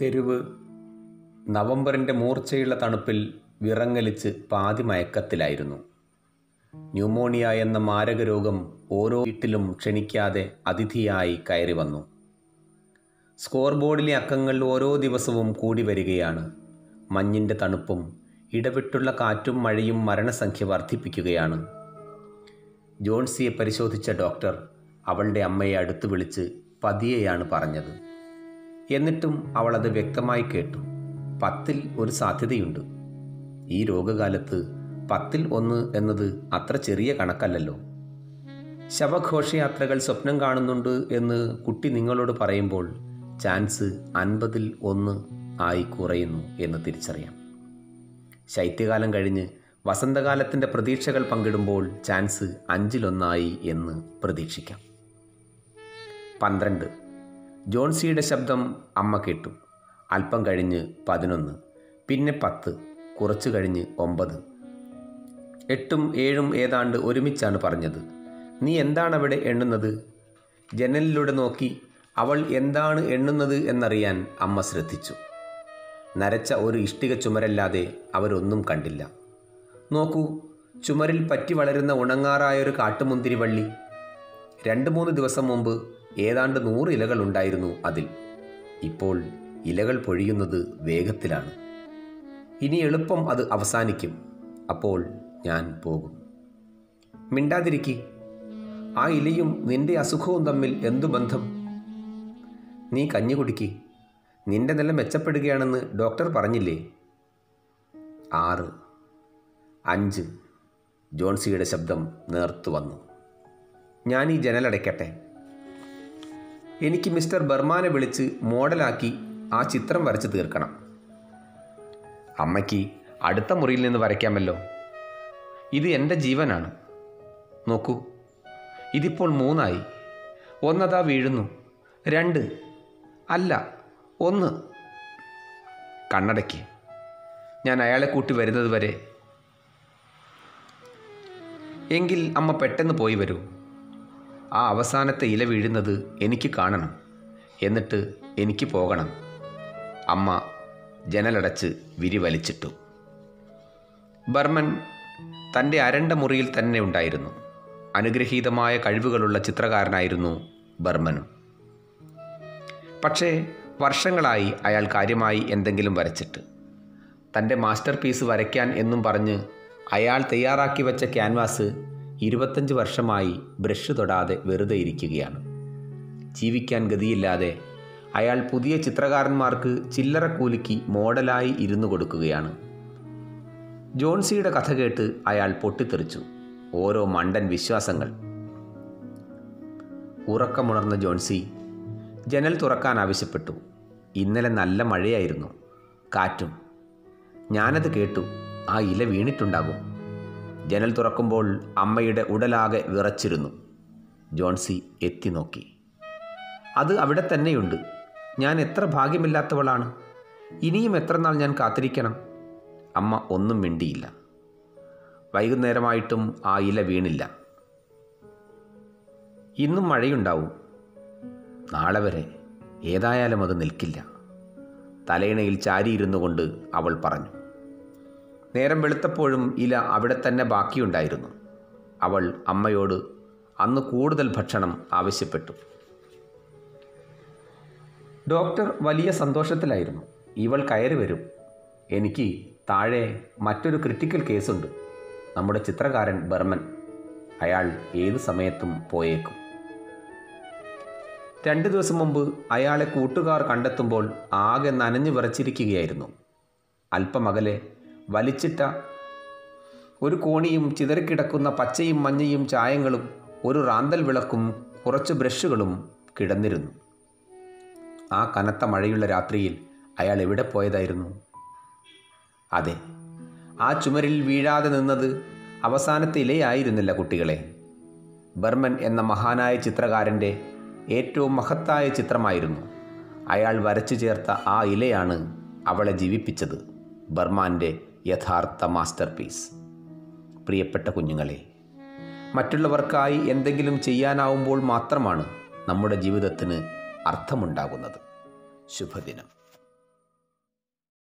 തെരുവ് നവംബറിൻ്റെ മൂർച്ചയുള്ള തണുപ്പിൽ വിറങ്ങലിച്ച് പാതി മയക്കത്തിലായിരുന്നു ന്യൂമോണിയ എന്ന മാരകരോഗം ഓരോ വീട്ടിലും ക്ഷണിക്കാതെ അതിഥിയായി കയറി വന്നു സ്കോർ ബോർഡിലെ അക്കങ്ങൾ ഓരോ ദിവസവും കൂടി വരികയാണ് മഞ്ഞിൻ്റെ തണുപ്പും ഇടവിട്ടുള്ള കാറ്റും മഴയും മരണസംഖ്യ വർദ്ധിപ്പിക്കുകയാണ് ജോൺസിയെ പരിശോധിച്ച ഡോക്ടർ അവളുടെ അമ്മയെ അടുത്ത് വിളിച്ച് പതിയെയാണ് പറഞ്ഞത് എന്നിട്ടും അവൾ അത് വ്യക്തമായി കേട്ടു പത്തിൽ ഒരു സാധ്യതയുണ്ട് ഈ രോഗകാലത്ത് പത്തിൽ ഒന്ന് എന്നത് അത്ര ചെറിയ കണക്കല്ലല്ലോ ശവഘോഷയാത്രകൾ സ്വപ്നം കാണുന്നുണ്ട് എന്ന് കുട്ടി നിങ്ങളോട് പറയുമ്പോൾ ചാൻസ് അൻപതിൽ ഒന്ന് ആയി കുറയുന്നു എന്ന് തിരിച്ചറിയാം ശൈത്യകാലം കഴിഞ്ഞ് വസന്തകാലത്തിൻ്റെ പ്രതീക്ഷകൾ പങ്കിടുമ്പോൾ ചാൻസ് അഞ്ചിലൊന്നായി എന്ന് പ്രതീക്ഷിക്കാം പന്ത്രണ്ട് ജോൺസിയുടെ ശബ്ദം അമ്മ കേട്ടു അല്പം കഴിഞ്ഞ് പതിനൊന്ന് പിന്നെ പത്ത് കുറച്ചു കഴിഞ്ഞ് ഒമ്പത് എട്ടും ഏഴും ഏതാണ്ട് ഒരുമിച്ചാണ് പറഞ്ഞത് നീ എന്താണ് അവിടെ എണ്ണുന്നത് ജനലിലൂടെ നോക്കി അവൾ എന്താണ് എണ്ണുന്നത് എന്നറിയാൻ അമ്മ ശ്രദ്ധിച്ചു നരച്ച ഒരു ഇഷ്ടിക ചുമരല്ലാതെ അവരൊന്നും കണ്ടില്ല നോക്കൂ ചുമരിൽ പറ്റി വളരുന്ന ഉണങ്ങാറായൊരു കാട്ടുമുന്തിരി വള്ളി രണ്ട് മൂന്ന് ദിവസം മുമ്പ് ഏതാണ്ട് നൂറ് ഇലകൾ ഉണ്ടായിരുന്നു അതിൽ ഇപ്പോൾ ഇലകൾ പൊഴിയുന്നത് വേഗത്തിലാണ് ഇനി എളുപ്പം അത് അവസാനിക്കും അപ്പോൾ ഞാൻ പോകും മിണ്ടാതിരിക്കി ആ ഇലയും നിന്റെ അസുഖവും തമ്മിൽ എന്തു ബന്ധം നീ കഞ്ഞി കുടിക്കി നിന്റെ നില മെച്ചപ്പെടുകയാണെന്ന് ഡോക്ടർ പറഞ്ഞില്ലേ ആറ് അഞ്ച് ജോൺസിയുടെ ശബ്ദം നേർത്തു വന്നു ഞാൻ ഈ ജനലടയ്ക്കട്ടെ എനിക്ക് മിസ്റ്റർ ബർമാനെ വിളിച്ച് മോഡലാക്കി ആ ചിത്രം വരച്ച് തീർക്കണം അമ്മയ്ക്ക് അടുത്ത മുറിയിൽ നിന്ന് വരയ്ക്കാമല്ലോ ഇത് എൻ്റെ ജീവനാണ് നോക്കൂ ഇതിപ്പോൾ മൂന്നായി ഒന്നതാ വീഴുന്നു രണ്ട് അല്ല ഒന്ന് കണ്ണടയ്ക്ക് ഞാൻ അയാളെ കൂട്ടി വരുന്നത് വരെ എങ്കിൽ അമ്മ പെട്ടെന്ന് പോയി വരൂ ആ അവസാനത്തെ ഇല വീഴുന്നത് എനിക്ക് കാണണം എന്നിട്ട് എനിക്ക് പോകണം അമ്മ ജനലടച്ച് വിരി വലിച്ചിട്ടു ബർമൻ തൻ്റെ അരണ്ട മുറിയിൽ തന്നെ ഉണ്ടായിരുന്നു അനുഗ്രഹീതമായ കഴിവുകളുള്ള ചിത്രകാരനായിരുന്നു ബർമനും പക്ഷേ വർഷങ്ങളായി അയാൾ കാര്യമായി എന്തെങ്കിലും വരച്ചിട്ട് തൻ്റെ മാസ്റ്റർ പീസ് വരയ്ക്കാൻ എന്നും പറഞ്ഞ് അയാൾ തയ്യാറാക്കി വെച്ച ക്യാൻവാസ് ഇരുപത്തഞ്ച് വർഷമായി ബ്രഷ് തൊടാതെ വെറുതെ ഇരിക്കുകയാണ് ജീവിക്കാൻ ഗതിയില്ലാതെ അയാൾ പുതിയ ചിത്രകാരന്മാർക്ക് ചില്ലറ കൂലിക്ക് മോഡലായി ഇരുന്നു കൊടുക്കുകയാണ് ജോൺസിയുടെ കഥ കേട്ട് അയാൾ പൊട്ടിത്തെറിച്ചു ഓരോ മണ്ടൻ വിശ്വാസങ്ങൾ ഉറക്കമുണർന്ന ജോൺസി ജനൽ തുറക്കാൻ ആവശ്യപ്പെട്ടു ഇന്നലെ നല്ല മഴയായിരുന്നു കാറ്റും ഞാനത് കേട്ടു ആ ഇല വീണിട്ടുണ്ടാകും ജനൽ തുറക്കുമ്പോൾ അമ്മയുടെ ഉടലാകെ വിറച്ചിരുന്നു ജോൺസി എത്തി നോക്കി അത് അവിടെ തന്നെയുണ്ട് ഞാൻ എത്ര ഭാഗ്യമില്ലാത്തവളാണ് ഇനിയും എത്ര നാൾ ഞാൻ കാത്തിരിക്കണം അമ്മ ഒന്നും മിണ്ടിയില്ല വൈകുന്നേരമായിട്ടും ആ ഇല വീണില്ല ഇന്നും മഴയുണ്ടാവും നാളെ വരെ ഏതായാലും അത് നിൽക്കില്ല തലയിണയിൽ ചാരിയിരുന്നു കൊണ്ട് അവൾ പറഞ്ഞു നേരം വെളുത്തപ്പോഴും ഇല അവിടെ തന്നെ ബാക്കിയുണ്ടായിരുന്നു അവൾ അമ്മയോട് അന്ന് കൂടുതൽ ഭക്ഷണം ആവശ്യപ്പെട്ടു ഡോക്ടർ വലിയ സന്തോഷത്തിലായിരുന്നു ഇവൾ കയറി വരും എനിക്ക് താഴെ മറ്റൊരു ക്രിട്ടിക്കൽ കേസുണ്ട് നമ്മുടെ ചിത്രകാരൻ ബർമൻ അയാൾ ഏതു സമയത്തും പോയേക്കും രണ്ട് ദിവസം മുമ്പ് അയാളെ കൂട്ടുകാർ കണ്ടെത്തുമ്പോൾ ആകെ നനഞ്ഞു വിറച്ചിരിക്കുകയായിരുന്നു അല്പമകലെ വലിച്ചിട്ട ഒരു കോണിയും ചിതറിക്കിടക്കുന്ന പച്ചയും മഞ്ഞയും ചായങ്ങളും ഒരു റാന്തൽ വിളക്കും കുറച്ച് ബ്രഷുകളും കിടന്നിരുന്നു ആ കനത്ത മഴയുള്ള രാത്രിയിൽ അയാൾ എവിടെ പോയതായിരുന്നു അതെ ആ ചുമരിൽ വീഴാതെ നിന്നത് അവസാനത്തെ ഇലയായിരുന്നില്ല കുട്ടികളെ ബർമൻ എന്ന മഹാനായ ചിത്രകാരൻ്റെ ഏറ്റവും മഹത്തായ ചിത്രമായിരുന്നു അയാൾ വരച്ചു ചേർത്ത ആ ഇലയാണ് അവളെ ജീവിപ്പിച്ചത് ബർമാൻ്റെ യഥാർത്ഥ മാസ്റ്റർ പീസ് പ്രിയപ്പെട്ട കുഞ്ഞുങ്ങളെ മറ്റുള്ളവർക്കായി എന്തെങ്കിലും ചെയ്യാനാവുമ്പോൾ മാത്രമാണ് നമ്മുടെ ജീവിതത്തിന് അർത്ഥമുണ്ടാകുന്നത് ശുഭദിനം